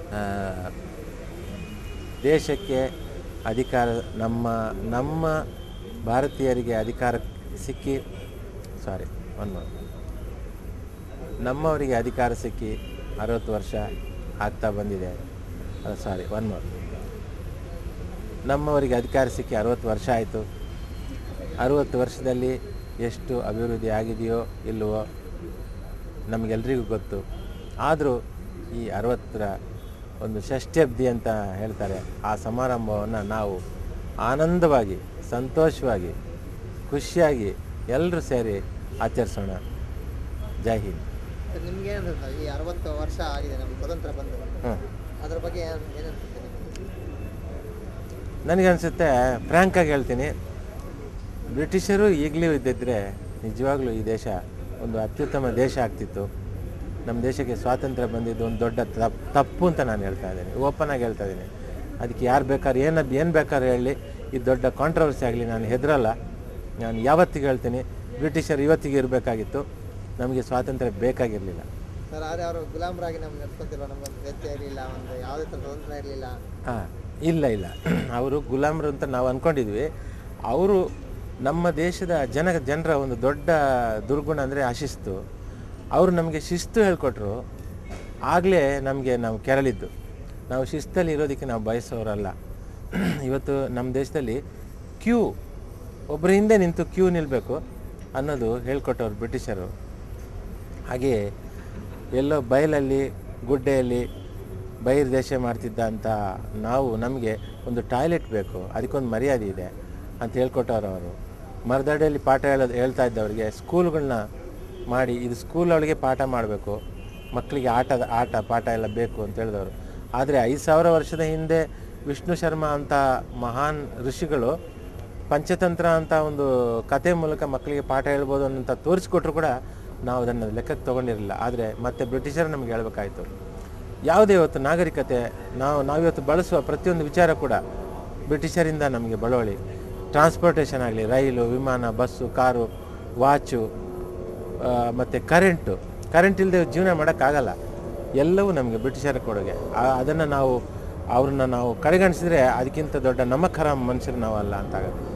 ಆ, ದೇಶಕ್ಕೆ ಅಧಿಕಾರ ನಮ್ಮ ನಮ್ಮ ಭಾರತೀಯರಿಗೆ ಅಧಿಕಾರ ಸಿಕ್ಕಿ ಸಾರಿ ಒನ್ ಮೋರ್ ನಮ್ಮವರಿಗೆ ಅಧಿಕಾರ ಸಿಕ್ಕಿ ಅರವತ್ತು ವರ್ಷ ಆಗ್ತಾ ಬಂದಿದೆ ಸಾರಿ ಒನ್ ಮೋರ್ ನಮ್ಮವರಿಗೆ ಅಧಿಕಾರ ಸಿಕ್ಕಿ ಅರವತ್ತು ವರ್ಷ ಆಯಿತು ಅರುವತ್ತು ವರ್ಷದಲ್ಲಿ ಎಷ್ಟು ಅಭಿವೃದ್ಧಿ ಆಗಿದೆಯೋ ಇಲ್ಲವೋ ನಮಗೆಲ್ರಿಗೂ ಗೊತ್ತು ಆದರೂ ಈ ಅರವತ್ತರ ಒಂದು ಷಷ್ಠ್ಯಬ್ದಿ ಅಂತ ಹೇಳ್ತಾರೆ ಆ ಸಮಾರಂಭವನ್ನು ನಾವು ಆನಂದವಾಗಿ ಸಂತೋಷವಾಗಿ ಖುಷಿಯಾಗಿ ಎಲ್ಲರೂ ಸೇರಿ ಆಚರಿಸೋಣ ಜೈ ಹಿಂದ್ ನಿಮ್ಗೆ ಏನನ್ಸುತ್ತೆ ಈ ಅರವತ್ತು ವರ್ಷ ಆಗಿದೆ ನಮ್ಗೆ ಸ್ವತಂತ್ರ ಬಂದು ಹ್ಞೂ ಅದ್ರ ಬಗ್ಗೆ ಏನ್ ಏನನ್ಸುತ್ತೆ ನಿಮ್ಗೆ ನನಗನ್ಸುತ್ತೆ ಫ್ರ್ಯಾಂಕಾಗಿ ಹೇಳ್ತೀನಿ ಬ್ರಿಟಿಷರು ಈಗಲೂ ಇದ್ದಿದ್ದರೆ ನಿಜವಾಗ್ಲೂ ಈ ದೇಶ ಒಂದು ಅತ್ಯುತ್ತಮ ದೇಶ ಆಗ್ತಿತ್ತು ನಮ್ಮ ದೇಶಕ್ಕೆ ಸ್ವಾತಂತ್ರ್ಯ ಬಂದಿದ್ದು ಒಂದು ದೊಡ್ಡ ತಪ್ ತಪ್ಪು ಅಂತ ನಾನು ಹೇಳ್ತಾ ಇದ್ದೀನಿ ಓಪನ್ ಆಗಿ ಹೇಳ್ತಾ ಇದ್ದೀನಿ ಅದಕ್ಕೆ ಯಾರು ಬೇಕಾದ್ರೆ ಏನು ಏನು ಬೇಕಾದ್ರೆ ಹೇಳಿ ಇದು ದೊಡ್ಡ ಕಾಂಟ್ರವರ್ಸಿ ಆಗಲಿ ನಾನು ಹೆದರಲ್ಲ ನಾನು ಯಾವತ್ತಿಗೆ ಹೇಳ್ತೀನಿ ಬ್ರಿಟಿಷರು ಇವತ್ತಿಗೆ ಇರಬೇಕಾಗಿತ್ತು ನಮಗೆ ಸ್ವಾತಂತ್ರ್ಯ ಬೇಕಾಗಿರಲಿಲ್ಲ ಸರ್ ಆದರೆ ಅವರು ಗುಲಾಮರಾಗಿ ನಮ್ಗೆ ನಡ್ಸ್ಕೊತಿಲ್ವ ನಮ್ಗೊಂದು ಸ್ವೇಚ್ಛೆ ಇರಲಿಲ್ಲ ಒಂದು ಯಾವುದೇ ಥರ ಸ್ವತಂತ್ರ ಇರಲಿಲ್ಲ ಹಾಂ ಇಲ್ಲ ಇಲ್ಲ ಅವರು ಗುಲಾಮರು ಅಂತ ನಾವು ಅಂದ್ಕೊಂಡಿದ್ವಿ ಅವರು ನಮ್ಮ ದೇಶದ ಜನ ಜನರ ಒಂದು ದೊಡ್ಡ ದುರ್ಗುಣ ಅಂದರೆ ಅಶಿಸ್ತು ಅವರು ನಮಗೆ ಶಿಸ್ತು ಹೇಳ್ಕೊಟ್ರು ಆಗಲೇ ನಮಗೆ ನಾವು ಕೆರಳಿದ್ದು ನಾವು ಶಿಸ್ತಲ್ಲಿ ಇರೋದಕ್ಕೆ ನಾವು ಬಯಸೋರಲ್ಲ ಇವತ್ತು ನಮ್ಮ ದೇಶದಲ್ಲಿ ಕ್ಯೂ ಒಬ್ಬರ ಹಿಂದೆ ನಿಂತು ಕ್ಯೂ ನಿಲ್ಲಬೇಕು ಅನ್ನೋದು ಹೇಳ್ಕೊಟ್ಟವ್ರು ಬ್ರಿಟಿಷರು ಹಾಗೆಯೇ ಎಲ್ಲೋ ಬಯಲಲ್ಲಿ ಗುಡ್ಡೆಯಲ್ಲಿ ಬಹಿರ್ದೇಶ ಮಾಡ್ತಿದ್ದ ಅಂತ ನಾವು ನಮಗೆ ಒಂದು ಟಾಯ್ಲೆಟ್ ಬೇಕು ಅದಕ್ಕೊಂದು ಮರ್ಯಾದೆ ಇದೆ ಅಂತ ಹೇಳ್ಕೊಟ್ಟವ್ರು ಅವರು ಮರದಡಿಯಲ್ಲಿ ಪಾಠ ಹೇಳೋದು ಹೇಳ್ತಾ ಇದ್ದವ್ರಿಗೆ ಸ್ಕೂಲ್ಗಳನ್ನ ಮಾಡಿ ಇದು ಸ್ಕೂಲ್ ಒಳಗೆ ಪಾಠ ಮಾಡಬೇಕು ಮಕ್ಕಳಿಗೆ ಆಟದ ಆಟ ಪಾಠ ಎಲ್ಲ ಬೇಕು ಅಂತ ಹೇಳಿದವರು ಆದರೆ ಐದು ಸಾವಿರ ವರ್ಷದ ಹಿಂದೆ ವಿಷ್ಣು ಶರ್ಮಾ ಅಂತ ಮಹಾನ್ ಋಷಿಗಳು ಪಂಚತಂತ್ರ ಅಂತ ಒಂದು ಕತೆ ಮೂಲಕ ಮಕ್ಕಳಿಗೆ ಪಾಠ ಹೇಳ್ಬೋದು ಅಂತ ತೋರಿಸ್ಕೊಟ್ರು ಕೂಡ ನಾವು ಅದನ್ನು ಲೆಕ್ಕಕ್ಕೆ ತೊಗೊಂಡಿರಲಿಲ್ಲ ಆದರೆ ಮತ್ತೆ ಬ್ರಿಟಿಷರು ನಮಗೆ ಹೇಳಬೇಕಾಯಿತು ಯಾವುದೇ ಇವತ್ತು ನಾಗರಿಕತೆ ನಾವು ನಾವಿವತ್ತು ಬಳಸುವ ಪ್ರತಿಯೊಂದು ವಿಚಾರ ಕೂಡ ಬ್ರಿಟಿಷರಿಂದ ನಮಗೆ ಬಳುವಳಿ ಟ್ರಾನ್ಸ್ಪೋರ್ಟೇಷನ್ ಆಗಲಿ ರೈಲು ವಿಮಾನ ಬಸ್ಸು ಕಾರು ವಾಚು ಮತ್ತು ಕರೆಂಟು ಕರೆಂಟ್ ಇಲ್ಲದೆ ಜೀವನ ಮಾಡೋಕ್ಕಾಗಲ್ಲ ಎಲ್ಲವೂ ನಮಗೆ ಬ್ರಿಟಿಷರ ಕೊಡುಗೆ ಅದನ್ನು ನಾವು ಅವ್ರನ್ನ ನಾವು ಕಡೆಗಣಿಸಿದ್ರೆ ಅದಕ್ಕಿಂತ ದೊಡ್ಡ ನಮಖರ ಮನುಷ್ಯರು ನಾವಲ್ಲ ಅಂತ ಆಗುತ್ತೆ